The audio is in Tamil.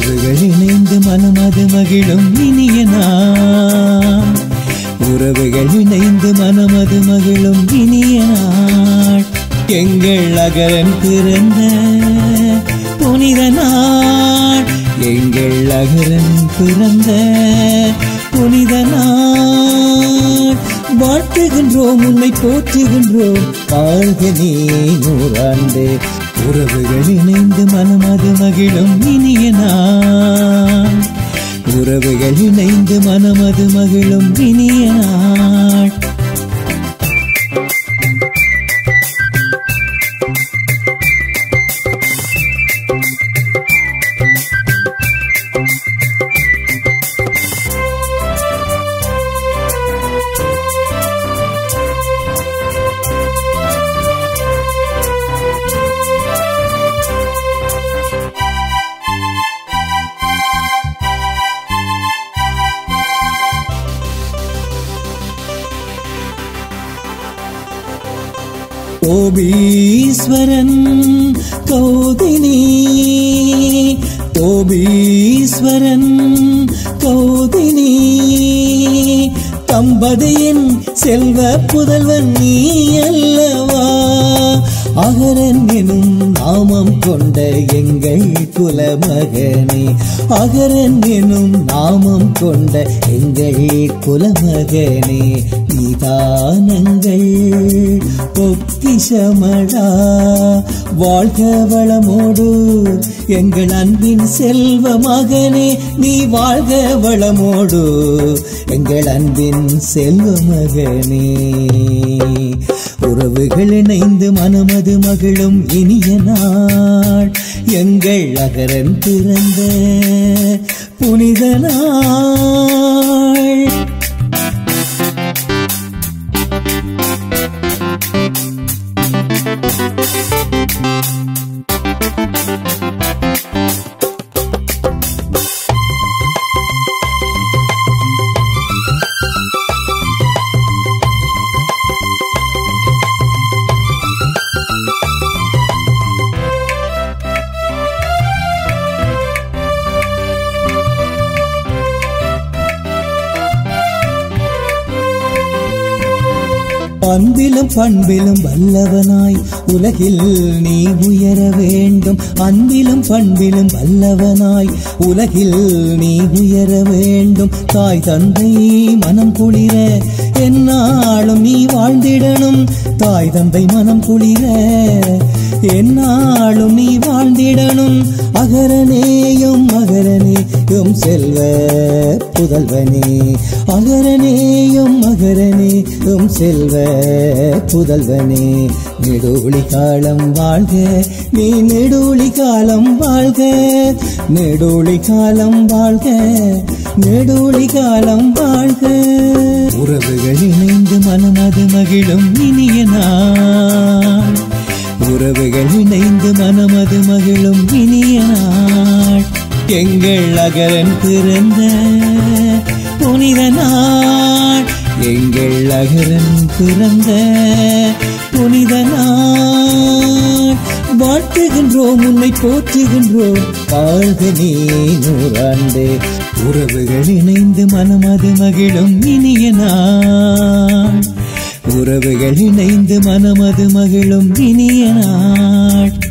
உறவுகள் இணைந்து மனமது மகிழும் இனிய நாள் உறவுகள் இணைந்து மனமது மகிழும் இனிய நாள் எங்கள் அகரன் பிறந்த புனித நாள் எங்கள் அகரன் பிறந்த புனித நாள் வாழ்த்துகின்றோம் உன்னை போற்றுகின்றோம் வாழ்க நீ நூறாண்டு உறவுகள் இணைந்து மனமது மகிழும் இனிய நாள் உறவுகள் இணைந்து மனமது மகிழும் இனிய நாள் கோபீஸ்வரன் கௌதினி கோபீஸ்வரன் கௌதினி தம்பதியின் செல்வ புதல்வன் நீ அல்லவா அகரன் எனும் நாமம் கொண்ட எங்கள் குலமகனே அகரன் எனும் நாமம் கொண்ட எங்கள் குலமகனே நிதானங்கள் பொக்கிஷமடா வாழ்க வளமோடு எங்கள் அன்பின் செல்வ மகனே நீ வாழ்க வளமோடு எங்கள் அன்பின் செல்வ மகனே உறவுகள் இணைந்து மனமது மகிழும் இனிய நாள் எங்கள் அகரன் பிறந்த புனித நாள் அன்பிலும் பண்பிலும் வல்லவனாய் உலகில் நீ உயர வேண்டும் அன்பிலும் பண்பிலும் வல்லவனாய் உலகில் நீ உயர வேண்டும் தாய் தந்தை மனம் குளிர என்னாலும் நீ வாழ்ந்திடணும் தாய் தந்தை மனம் குளிர என்னாலும் நீ வாழ்ந்திடணும் அகரனேயும் மகரனேயும் செல்வ புதல்வனே அகரனேயும் மகரனேயும் செல்வ புதல்வனே நெடுவழி காலம் வாழ்க நீ நெடுவழி காலம் வாழ்க நெடுவழி காலம் வாழ்க நெடுவழி காலம் வாழ்க உறவுகள் இணைந்து மனமது மகிழும் இனிய நாள் உறவுகள் இணைந்து மனமது மகிழும் இனிய நாள் எங்கள் அகரன் பிறந்த புனித நாள் எங்கள் அகரன் பிறந்த புனித நாள் வாழ்த்துகின்றோம் உன்னை போற்றுகின்றோம் வாழ்க நீ நூறாண்டு உறவுகள் இணைந்து மனமது மகிழும் இனிய நாள் உறவுகள் இணைந்து மனமது மகிழும் இனிய நாள்